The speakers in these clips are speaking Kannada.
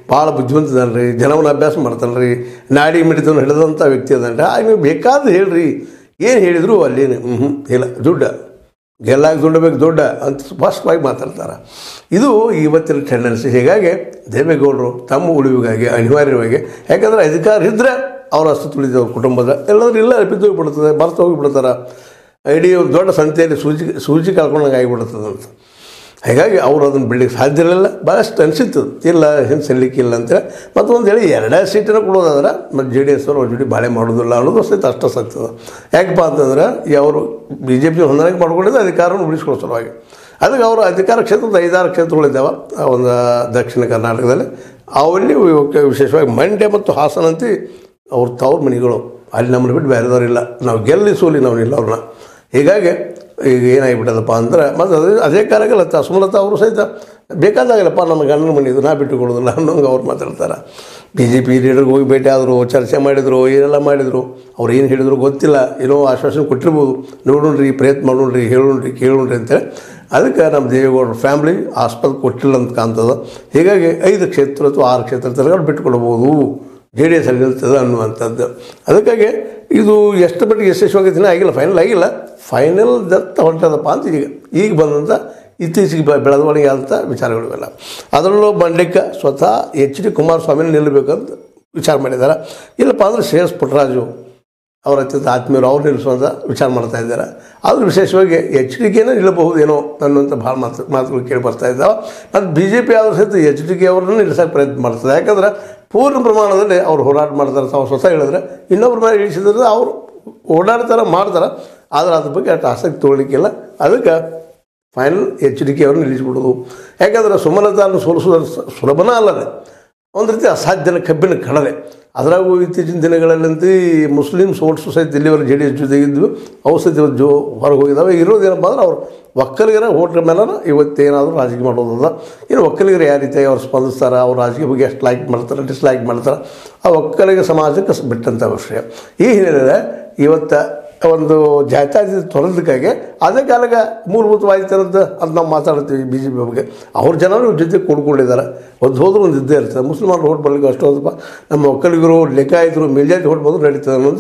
ಭಾಳ ಬುದ್ಧಿವಂತ ಇದಾನೆ ರೀ ಜನವನ್ನ ಅಭ್ಯಾಸ ಮಾಡ್ತಾನೆ ರೀ ನಾಡಿ ಮಿಡಿತವನ್ನು ಹಿಡಿದಂಥ ವ್ಯಕ್ತಿ ಅದಾನೆ ರೀ ಆಗ ನೀವು ಬೇಕಾದ ಹೇಳ್ರಿ ಏನು ಹೇಳಿದ್ರು ಅಲ್ಲೇನು ಹ್ಞೂ ಇಲ್ಲ ದುಡ್ಡ ಗೆಲ್ಲಾಗ ದುಡ್ಡು ಬೇಕು ದೊಡ್ಡ ಅಂತ ಸ್ಪಷ್ಟವಾಗಿ ಮಾತಾಡ್ತಾರೆ ಇದು ಇವತ್ತಿನ ಟೆಂಡೆನ್ಸಿ ಹೀಗಾಗಿ ದೇವೇಗೌಡರು ತಮ್ಮ ಉಳಿವಿಗಾಗಿ ಅನಿವಾರ್ಯವಾಗಿ ಯಾಕಂದರೆ ಅಧಿಕಾರ ಇದ್ದರೆ ಅವ್ರ ಅಸ್ತು ತುಳಿದ ಕುಟುಂಬದ ಎಲ್ಲರೂ ಇಲ್ಲ ಬಿದ್ದು ಹೋಗಿಬಿಡ್ತದೆ ಮರ್ತು ಹೋಗಿಬಿಡ್ತಾರೆ ಇಡೀ ಒಂದು ದೊಡ್ಡ ಸಂತೆಯಲ್ಲಿ ಸೂಜಿ ಸೂಜಿ ಕಳ್ಕೊಂಡಂಗೆ ಆಗಿಬಿಡ್ತದೆ ಅಂತ ಹೀಗಾಗಿ ಅವರು ಅದನ್ನು ಬಿಡ್ಲಿಕ್ಕೆ ಸಾಧ್ಯ ಇರಲಿಲ್ಲ ಭಾಳಷ್ಟು ಅನಿಸಿತ್ತು ಇಲ್ಲ ಹಿಂದೆ ಸಲ್ಲಿಕ್ಕಿಲ್ಲ ಅಂತೇಳಿ ಮತ್ತು ಒಂದು ಹೇಳಿ ಎರಡೇ ಸೀಟನ್ನು ಕೊಡೋದಾದ್ರೆ ಮತ್ತು ಜೆ ಡಿ ಎಸ್ ಅವರು ಅವ್ರ ಜೋಡಿ ಬಾಳೆ ಮಾಡೋದಿಲ್ಲ ಅನ್ನೋದು ಸಹಿತ ಅಷ್ಟ ಸತ್ಯದ ಯಾಕಪ್ಪ ಅಂತಂದ್ರೆ ಈ ಅವರು ಬಿ ಜೆ ಪಿ ಹೊಂದಾಣಿಕೆ ಮಾಡ್ಕೊಂಡಿದ್ದು ಅಧಿಕಾರವನ್ನು ಉಳಿಸ್ಕೊಳ್ಳೋ ಸಲುವಾಗಿ ಅದಕ್ಕೆ ಅವರು ಅಧಿಕಾರ ಕ್ಷೇತ್ರದ ಐದಾರು ಕ್ಷೇತ್ರಗಳಿದ್ದಾವೆ ಆ ಒಂದು ದಕ್ಷಿಣ ಕರ್ನಾಟಕದಲ್ಲಿ ಅವಲ್ಲಿ ಇವಕ್ಕೆ ವಿಶೇಷವಾಗಿ ಮಂಡ್ಯ ಮತ್ತು ಹಾಸನ ಅಂತ ಅವ್ರ ತವ್ರ ಮನೆಗಳು ಅಲ್ಲಿ ನಮ್ಮನ್ನು ಬಿಟ್ಟು ಬೇರೆದವ್ರಿಲ್ಲ ನಾವು ಗೆಲ್ಲಿ ಸೋಲಿ ನಾವು ಇಲ್ಲ ಅವ್ರನ್ನ ಹೀಗಾಗಿ ಈಗ ಏನಾಗಿಬಿಟ್ಟದಪ್ಪ ಅಂದ್ರೆ ಮತ್ತು ಅದೇ ಅದೇ ಕಾಲಕ್ಕೆ ಲತಾ ಸುಮಲತಾ ಅವರು ಸಹಿತ ಬೇಕಾದಾಗಲಪ್ಪ ನಮ್ಮ ಗಂಡನ ಮನೆ ಇದು ನಾ ಬಿಟ್ಟುಕೊಡೋದಿಲ್ಲ ಅನ್ನೋಂಗೆ ಅವ್ರು ಮಾತಾಡ್ತಾರೆ ಬಿ ಜೆ ಪಿ ಲೀಡರ್ಗೆ ಹೋಗಿ ಭೇಟಿ ಆದರು ಚರ್ಚೆ ಮಾಡಿದರು ಏನೆಲ್ಲ ಮಾಡಿದರು ಅವ್ರು ಏನು ಹೇಳಿದ್ರು ಗೊತ್ತಿಲ್ಲ ಏನೋ ಆಶ್ವಾಸನೆ ಕೊಟ್ಟಿರ್ಬೋದು ನೋಡೋಣ್ರಿ ಪ್ರಯತ್ನ ಮಾಡೋಣ್ರಿ ಹೇಳೋಣ್ರಿ ಕೇಳೋಣ್ರಿ ಅಂತೇಳಿ ಅದಕ್ಕೆ ನಮ್ಮ ದೇವೇಗೌಡರ ಫ್ಯಾಮ್ಲಿ ಆಸ್ಪತ್ರೆ ಕೊಟ್ಟಿಲ್ಲ ಅಂತ ಕಾಣ್ತದೆ ಹೀಗಾಗಿ ಐದು ಕ್ಷೇತ್ರ ಅಥವಾ ಆರು ಕ್ಷೇತ್ರ ತನಕ ಬಿಟ್ಕೊಡ್ಬೋದು ಜೆ ಡಿ ಎಸ್ ಅಲ್ಲಿ ನಿಲ್ತದೆ ಅನ್ನುವಂಥದ್ದು ಅದಕ್ಕಾಗಿ ಇದು ಎಷ್ಟು ಮಟ್ಟಿಗೆ ಯಶಸ್ವಿಯಾಗೈತೆ ಇನ್ನೂ ಆಗಿಲ್ಲ ಫೈನಲ್ ಆಗಿಲ್ಲ ಫೈನಲ್ ದತ್ತ ಹೊಂಟದಪ್ಪ ಅಂತ ಈಗ ಈಗ ಬಂದಂಥ ಇತ್ತೀಚೆಗೆ ಬೆ- ಬೆಳವಣಿಗೆ ಆದಂಥ ವಿಚಾರಗಳಿವೆಲ್ಲ ಅದರಲ್ಲೂ ಮಂಡ್ಯಕ್ಕೆ ಸ್ವತಃ ಎಚ್ ಡಿ ಕುಮಾರಸ್ವಾಮಿನ ನಿಲ್ಲಬೇಕಂತ ವಿಚಾರ ಮಾಡಿದ್ದಾರೆ ಇಲ್ಲಪ್ಪ ಅಂದರೆ ಶ್ರೇಯಸ್ ಪುಟ್ಟರಾಜು ಅವರ ಅತ್ಯಂತ ಆತ್ಮೀಯರು ಅವ್ರು ನಿಲ್ಲಿಸುವಂಥ ವಿಚಾರ ಮಾಡ್ತಾ ಇದ್ದಾರೆ ಆದರೂ ವಿಶೇಷವಾಗಿ ಎಚ್ ಡಿ ಕೆನೇ ನಿಲ್ಲಬಹುದೇನೋ ಅನ್ನುವಂಥ ಭಾಳ ಮಾತು ಮಾತುಗಳು ಕೇಳಿ ಬರ್ತಾ ಇದ್ದಾವೆ ಮತ್ತು ಬಿ ಜೆ ಪಿ ಆದರೂ ಸಹಿತ ಎಚ್ ಡಿ ಕೆ ಅವರನ್ನು ನಿಲ್ಲಿಸೋಕೆ ಪ್ರಯತ್ನ ಮಾಡ್ತದೆ ಯಾಕಂದ್ರೆ ಪೂರ್ಣ ಪ್ರಮಾಣದಲ್ಲಿ ಅವ್ರು ಹೋರಾಟ ಮಾಡ್ತಾರೆ ತಾವು ಸ್ವತಃ ಹೇಳಿದ್ರೆ ಇನ್ನೊಬ್ಬರ ಮೇಲೆ ಇಳಿಸಿದ್ರೆ ಅವರು ಓಡಾಡ್ತಾರೆ ಮಾಡ್ತಾರೆ ಆದರೆ ಅದ್ರ ಬಗ್ಗೆ ಅಷ್ಟು ಆಸಕ್ತಿ ತೊಗೊಳ್ಲಿಕ್ಕಿಲ್ಲ ಅದಕ್ಕೆ ಫೈನಲ್ ಎಚ್ ಡಿ ಕೆ ಅವ್ರನ್ನ ನಿಲ್ಲಿಸ್ಬಿಡೋದು ಯಾಕಂದ್ರೆ ಸುಮಲತಾನ್ನು ಸೋಲಿಸೋದು ಸ- ಸುಲಭನ ಅಲ್ಲದೆ ಒಂದು ರೀತಿ ಅಸಾಧ್ಯನ ಕಬ್ಬಿನ ಕಡಲೆ ಅದರಾಗೂ ಇತ್ತೀಚಿನ ದಿನಗಳಲ್ಲಂತೂ ಈ ಮುಸ್ಲಿಮ್ಸ್ ಓಟ್ಸು ಸಹಿತ ಇಲ್ಲಿವರೆಗೆ ಜೆ ಡಿ ಎಸ್ ಜೊತೆಗಿದ್ವು ಅವು ಸಹಿತ ಇವತ್ತು ಜೋ ಹೊರಗೆ ಹೋಗಿದ್ದಾವೆ ಇರೋದೇನಪ್ಪ ಅಂದ್ರೆ ಅವ್ರು ಒಕ್ಕಲಿಗರ ಓಟ್ರ ಮೇಲೆ ಇವತ್ತೇನಾದರೂ ರಾಜಕೀಯ ಮಾಡೋದದ ಇನ್ನು ಒಕ್ಕಲಿಗರು ಯಾವ ರೀತಿಯಾಗಿ ಅವ್ರು ಸ್ಪಂದಿಸ್ತಾರೆ ಅವ್ರ ರಾಜಕೀಯ ಬಗ್ಗೆ ಎಷ್ಟು ಲೈಕ್ ಮಾಡ್ತಾರೆ ಡಿಸ್ಲೈಕ್ ಮಾಡ್ತಾರೆ ಆ ಒಕ್ಕಲಿಗ ಸಮಾಜಕ್ಕೆ ಸ- ಬಿಟ್ಟಂಥ ವಿಷಯ ಈ ಹಿನ್ನೆಲೆಯಲ್ಲಿ ಇವತ್ತು ಒಂದು ಜಾತ್ಯಾತಿ ತೊರೆದಕ್ಕಾಗಿ ಅದೇ ಕಾಲಕ್ಕೆ ಮೂಲಭೂತವಾಯಿತರಂತ ಅಂತ ನಾವು ಮಾತಾಡ್ತೀವಿ ಬಿ ಜೆ ಪಿ ಬಗ್ಗೆ ಅವ್ರ ಜನರು ಇವ್ರ ಜೊತೆ ಕೂಡ್ಕೊಂಡಿದ್ದಾರೆ ಒಂದು ಹೋದ್ರೂ ಒಂದು ಇದ್ದೇ ಇರ್ತದೆ ಮುಸ್ಲಿಮರು ಹೋಟ್ ಬರ್ಲಿಕ್ಕೆ ಅಷ್ಟು ಹೋದಪ್ಪ ನಮ್ಮ ಒಕ್ಕಲಿಗರು ಲೆಕ್ಕಾಯಿತರು ಮೇಲ್ಜಾತಿ ಹೋಟ್ ಬಂದರೂ ನಡೀತದೆ ಅನ್ನೋಂಥ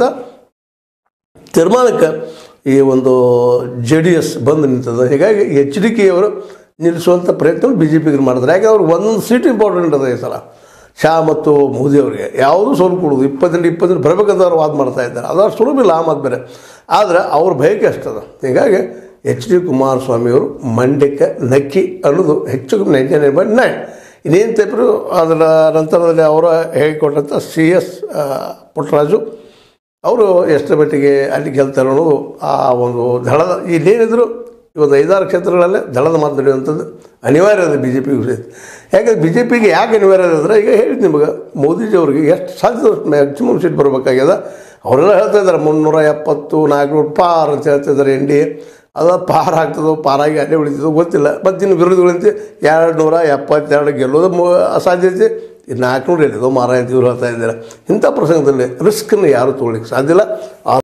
ತೀರ್ಮಾನಕ್ಕೆ ಈ ಒಂದು ಜೆ ಡಿ ಎಸ್ ಬಂದು ನಿಂತದೆ ಹೀಗಾಗಿ ಎಚ್ ಡಿ ಕೆ ಅವರು ನಿಲ್ಲಿಸುವಂಥ ಪ್ರಯತ್ನ ಬಿ ಜೆ ಪಿಗೆ ಮಾಡಿದ್ದಾರೆ ಯಾಕಂದ್ರೆ ಅವ್ರಿಗೆ ಒಂದೊಂದು ಸೀಟ್ ಇಂಪಾರ್ಟೆಂಟ್ ಅದ ಈ ಸಲ ಶಾ ಮತ್ತು ಮೋದಿ ಅವರಿಗೆ ಯಾವುದೂ ಸೋಲು ಕೊಡೋದು ಇಪ್ಪತ್ತರಿಂದ ಇಪ್ಪತ್ತರಿಂದ ಬರಬೇಕಂತ ಅವ್ರು ವಾದ ಮಾಡ್ತಾ ಇದ್ದಾರೆ ಅದು ಅಷ್ಟು ಸುಲಭ ಇಲ್ಲ ಆ ಮಾತು ಬೇರೆ ಆದರೆ ಅವ್ರ ಬಯಕೆ ಅಷ್ಟದ ಹೀಗಾಗಿ ಎಚ್ ಡಿ ಕುಮಾರಸ್ವಾಮಿಯವರು ಮಂಡ್ಯಕ್ಕೆ ನಕ್ಕಿ ಅನ್ನೋದು ಹೆಚ್ಚು ಕಮ್ಮಿ ನೈಂಟಿ ನೈನ್ ಪಾಯಿಂಟ್ ನೈನ್ ಇನ್ನೇನು ತಪ್ಪರು ಅದರ ನಂತರದಲ್ಲಿ ಅವರ ಹೇಳಿಕೊಟ್ಟಂಥ ಸಿ ಎಸ್ ಪುಟ್ಟರಾಜು ಅವರು ಎಷ್ಟರ ಮಟ್ಟಿಗೆ ಅಲ್ಲಿ ಗೆಲ್ತಾರೆ ಅನ್ನೋದು ಆ ಒಂದು ದಳದ ಇಲ್ಲೇನಿದ್ರು ಇವತ್ತು ಐದಾರು ಕ್ಷೇತ್ರಗಳಲ್ಲೇ ದಳದ ಮಾತು ನಡೆಯುವಂಥದ್ದು ಅನಿವಾರ್ಯ ಇದೆ ಬಿ ಜೆ ಪಿಗೂ ಸಹಿತ ಯಾಕಂದ್ರೆ ಬಿ ಜೆ ಪಿಗೆ ಯಾಕೆ ಅನಿವಾರ್ಯ ಇದೆ ಅಂದರೆ ಈಗ ಹೇಳಿದ್ದು ನಿಮಗೆ ಮೋದಿಜಿ ಅವರಿಗೆ ಎಷ್ಟು ಸಾಧ್ಯ ಮ್ಯಾಕ್ಸಿಮಮ್ ಸೀಟ್ ಬರಬೇಕಾಗ್ಯದ ಅವರೆಲ್ಲ ಹೇಳ್ತಾ ಇದ್ದಾರೆ ಮುನ್ನೂರ ಎಪ್ಪತ್ತು ನಾಲ್ಕುನೂರು ಪಾರ್ ಅಂತ ಹೇಳ್ತಾ ಇದ್ದಾರೆ ಎನ್ ಡಿ ಎ ಅದು ಪಾರ್ ಆಗ್ತದೋ ಪಾರಾಗಿ ಅಲ್ಲೇ ಉಳಿತದೋ ಗೊತ್ತಿಲ್ಲ ಮತ್ತು ಇನ್ನು ವಿರೋಧಿಗಳಂತೆ ಎರಡು ನೂರ ಎಪ್ಪತ್ತೆರಡು ಗೆಲ್ಲೋದು ಮು ಅಸಾಧ್ಯತೆ ನಾಲ್ಕುನೂರು ಎಲ್ಲಿದೋ ಮಾರಾಯ ಅಂತ ಇವ್ರು ಹೇಳ್ತಾ ಇದ್ದಾರೆ ಇಂಥ ಪ್ರಸಂಗದಲ್ಲಿ ರಿಸ್ಕನ್ನು ಯಾರೂ ತೊಗೊಳ್ಳಿಕ್ಕೆ ಸಾಧ್ಯ ಇಲ್ಲ ಆ